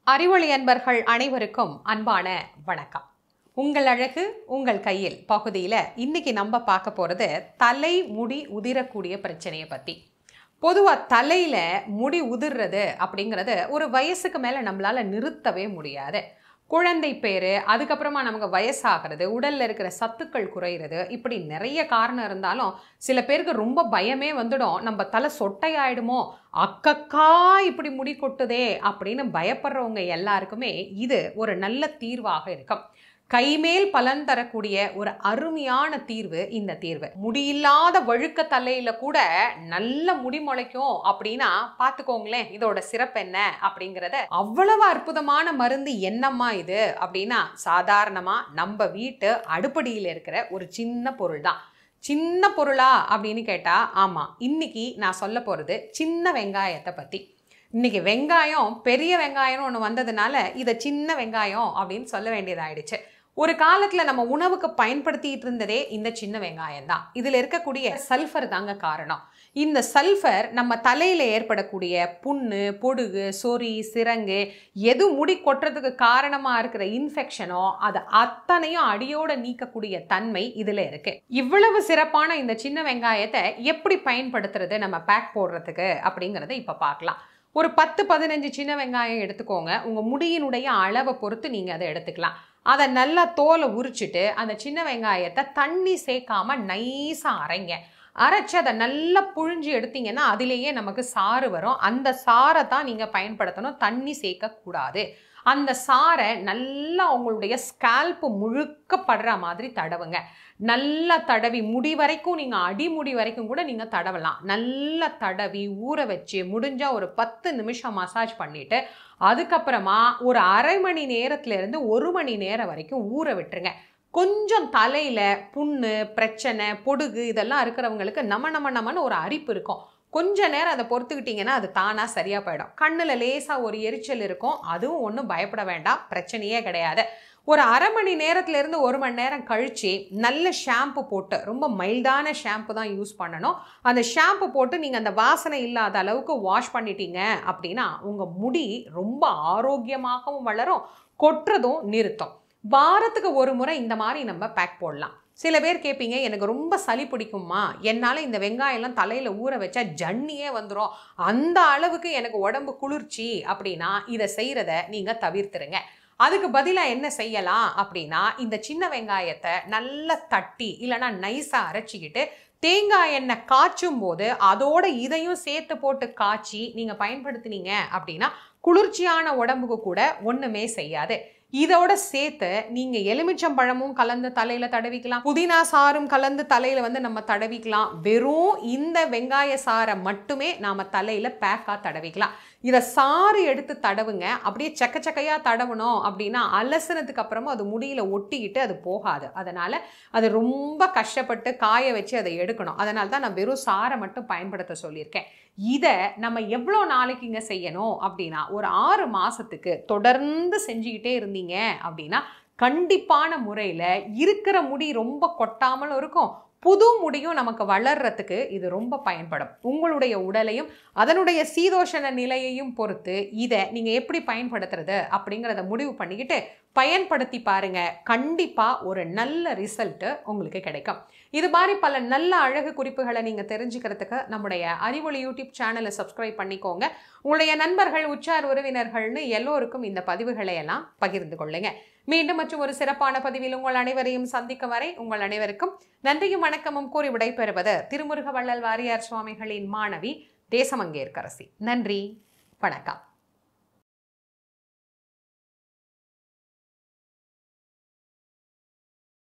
அறிவொளி அன்பர்கள் அனைவருக்கும் அன்பான வணக்கம் உங்கள் அழகு உங்கள் கையில் பகுதியில் இன்னைக்கு நம்ம பார்க்க போகிறது தலை முடி உதிரக்கூடிய பிரச்சனையை பற்றி பொதுவாக தலையில் முடி உதிர்றது அப்படிங்கிறது ஒரு வயசுக்கு மேலே நம்மளால் நிறுத்தவே முடியாது குழந்தை பேர் அதுக்கப்புறமா நமக்கு வயசாகிறது உடலில் இருக்கிற சத்துக்கள் குறையிறது இப்படி நிறைய காரணம் இருந்தாலும் சில பேருக்கு ரொம்ப பயமே வந்துடும் நம்ம தலை சொட்டையாயிடுமோ அக்கக்கா இப்படி முடி கொட்டுதே அப்படின்னு பயப்படுறவங்க எல்லாருக்குமே இது ஒரு நல்ல தீர்வாக இருக்கும் கைமேல் பலன் தரக்கூடிய ஒரு அருமையான தீர்வு இந்த தீர்வு முடியில்லாத வழுக்க தலையில கூட நல்ல முடி முளைக்கும் அப்படின்னா பார்த்துக்கோங்களேன் இதோட சிறப்பு என்ன அப்படிங்கிறத அவ்வளவு அற்புதமான மருந்து என்னம்மா இது அப்படின்னா சாதாரணமா நம்ம வீட்டு அடுப்படியில் இருக்கிற ஒரு சின்ன பொருள் தான் சின்ன பொருளா அப்படின்னு கேட்டா ஆமா இன்னைக்கு நான் சொல்ல போறது சின்ன வெங்காயத்தை பத்தி இன்னைக்கு வெங்காயம் பெரிய வெங்காயம்னு ஒன்று வந்ததுனால இதை சின்ன வெங்காயம் அப்படின்னு சொல்ல வேண்டியதாயிடுச்சு ஒரு காலத்தில் நம்ம உணவுக்கு பயன்படுத்திட்டு இருந்ததே இந்த சின்ன வெங்காயம் தான் இதில் இருக்கக்கூடிய சல்ஃபர் தாங்க காரணம் இந்த சல்ஃபர் நம்ம தலையில் ஏற்படக்கூடிய புண்ணு பொடுகு சொறி சிரங்கு எது முடி கொட்டுறதுக்கு காரணமாக இருக்கிற இன்ஃபெக்ஷனோ அது அத்தனையும் அடியோட நீக்கக்கூடிய தன்மை இதில் இருக்கு இவ்வளவு சிறப்பான இந்த சின்ன வெங்காயத்தை எப்படி பயன்படுத்துறது நம்ம பேக் போடுறதுக்கு அப்படிங்கிறத இப்போ பார்க்கலாம் ஒரு பத்து பதினஞ்சு சின்ன வெங்காயம் எடுத்துக்கோங்க உங்கள் முடியினுடைய அளவை பொறுத்து நீங்கள் அதை எடுத்துக்கலாம் அதை நல்லா தோலை உரிச்சிட்டு அந்த சின்ன வெங்காயத்தை தண்ணி சேர்க்காம நைஸாக அரைங்க அரைச்சி அதை நல்லா புழிஞ்சு எடுத்தீங்கன்னா அதிலேயே நமக்கு சாறு வரும் அந்த சாரை தான் நீங்கள் பயன்படுத்தணும் தண்ணி சேர்க்கக்கூடாது அந்த சாரை நல்லா உங்களுடைய ஸ்கேல்ப்பு முழுக்க படுற மாதிரி தடவுங்க நல்லா தடவி முடி வரைக்கும் நீங்கள் அடிமுடி வரைக்கும் கூட நீங்கள் தடவலாம் நல்லா தடவி ஊற வச்சு முடிஞ்சால் ஒரு பத்து நிமிஷம் மசாஜ் பண்ணிவிட்டு அதுக்கப்புறமா ஒரு அரை மணி நேரத்துலேருந்து ஒரு மணி நேரம் வரைக்கும் ஊற விட்டுருங்க கொஞ்சம் தலையில் புண்ணு பிரச்சனை பொடுகு இதெல்லாம் இருக்கிறவங்களுக்கு நம்ம நம்ம நம்மன்னு ஒரு அரிப்பு இருக்கும் கொஞ்ச நேரம் அதை பொறுத்துக்கிட்டிங்கன்னா அது தானாக சரியாக போயிடும் கண்ணில் லேசாக ஒரு எரிச்சல் இருக்கும் அதுவும் ஒன்றும் பயப்பட வேண்டாம் பிரச்சனையே கிடையாது ஒரு அரை மணி நேரத்துலேருந்து ஒரு மணி நேரம் கழித்து நல்ல ஷாம்பு போட்டு ரொம்ப மைல்டான ஷாம்பு தான் யூஸ் பண்ணணும் அந்த ஷாம்பு போட்டு நீங்கள் அந்த வாசனை இல்லாத அளவுக்கு வாஷ் பண்ணிட்டீங்க அப்படின்னா உங்கள் முடி ரொம்ப ஆரோக்கியமாகவும் வளரும் கொட்டுறதும் நிறுத்தும் வாரத்துக்கு ஒரு முறை இந்த மாதிரி நம்ம பேக் போடலாம் சில பேர் கேட்பீங்க எனக்கு ரொம்ப சளி பிடிக்குமா என்னால் இந்த வெங்காயம்லாம் தலையில் ஊற வச்சா ஜன்னியே வந்துடும் அந்த அளவுக்கு எனக்கு உடம்பு குளிர்ச்சி அப்படின்னா இதை செய்கிறத நீங்கள் தவிர்த்துருங்க அதுக்கு பதிலாக என்ன செய்யலாம் அப்படின்னா இந்த சின்ன வெங்காயத்தை நல்லா தட்டி இல்லைன்னா நைஸாக அரைச்சிக்கிட்டு தேங்காய் எண்ணெய் காய்ச்சும் போது அதோட இதையும் சேர்த்து போட்டு காய்ச்சி நீங்கள் பயன்படுத்தினீங்க அப்படின்னா குளிர்ச்சியான உடம்புக்கு கூட ஒன்றுமே செய்யாது இதோட சேர்த்து நீங்க எலுமிச்சம்பழமும் கலந்து தலையில தடவிக்கலாம் புதினா சாரும் கலந்து தலையில வந்து நம்ம தடவிக்கலாம் வெறும் இந்த வெங்காய சாரை மட்டுமே நாம தலையில பேக்கா தடவிக்கலாம் இதை சாறு எடுத்து தடவுங்க அப்படியே சக்க சக்கையா தடவணும் அப்படின்னா அலசினதுக்கு அப்புறமா அது முடியில ஒட்டிக்கிட்டு அது போகாது அதனால அது ரொம்ப கஷ்டப்பட்டு காய வச்சு அதை எடுக்கணும் அதனால தான் நான் வெறும் சாரை மட்டும் பயன்படுத்த சொல்லியிருக்கேன் இதை நம்ம எவ்வளோ நாளைக்குங்க செய்யணும் அப்படின்னா ஒரு ஆறு மாதத்துக்கு தொடர்ந்து செஞ்சுக்கிட்டே இருந்தீங்க அப்படின்னா கண்டிப்பான முறையில் இருக்கிற முடி ரொம்ப கொட்டாமல் இருக்கும் புது முடியும் நமக்கு வளர்றதுக்கு இது ரொம்ப பயன்படும் உங்களுடைய உடலையும் அதனுடைய சீதோஷண நிலையையும் பொறுத்து இதை நீங்கள் எப்படி பயன்படுத்துறது அப்படிங்கிறத முடிவு பண்ணிக்கிட்டு பயன்படுத்தி பாருங்க கண்டிப்பாக ஒரு நல்ல ரிசல்ட்டு உங்களுக்கு கிடைக்கும் இது மாதிரி பல நல்ல அழகு குறிப்புகளை நீங்கள் தெரிஞ்சுக்கிறதுக்கு நம்முடைய அறிவொளி யூடியூப் சேனலை சப்ஸ்கிரைப் பண்ணிக்கோங்க உங்களுடைய நண்பர்கள் உற்றார் உறவினர்கள்னு எல்லோருக்கும் இந்த பதிவுகளை எல்லாம் பகிர்ந்து கொள்ளுங்க மீண்டும் மற்றும் ஒரு சிறப்பான பதிவில் உங்கள் அனைவரையும் சந்திக்கும் வரை உங்கள் அனைவருக்கும் நன்றியும் வணக்கமும் கூறி விடைபெறுவது திருமுருக வள்ளல் வாரியார் சுவாமிகளின் மாணவி தேசமங்கேற்கரசி நன்றி வணக்கம்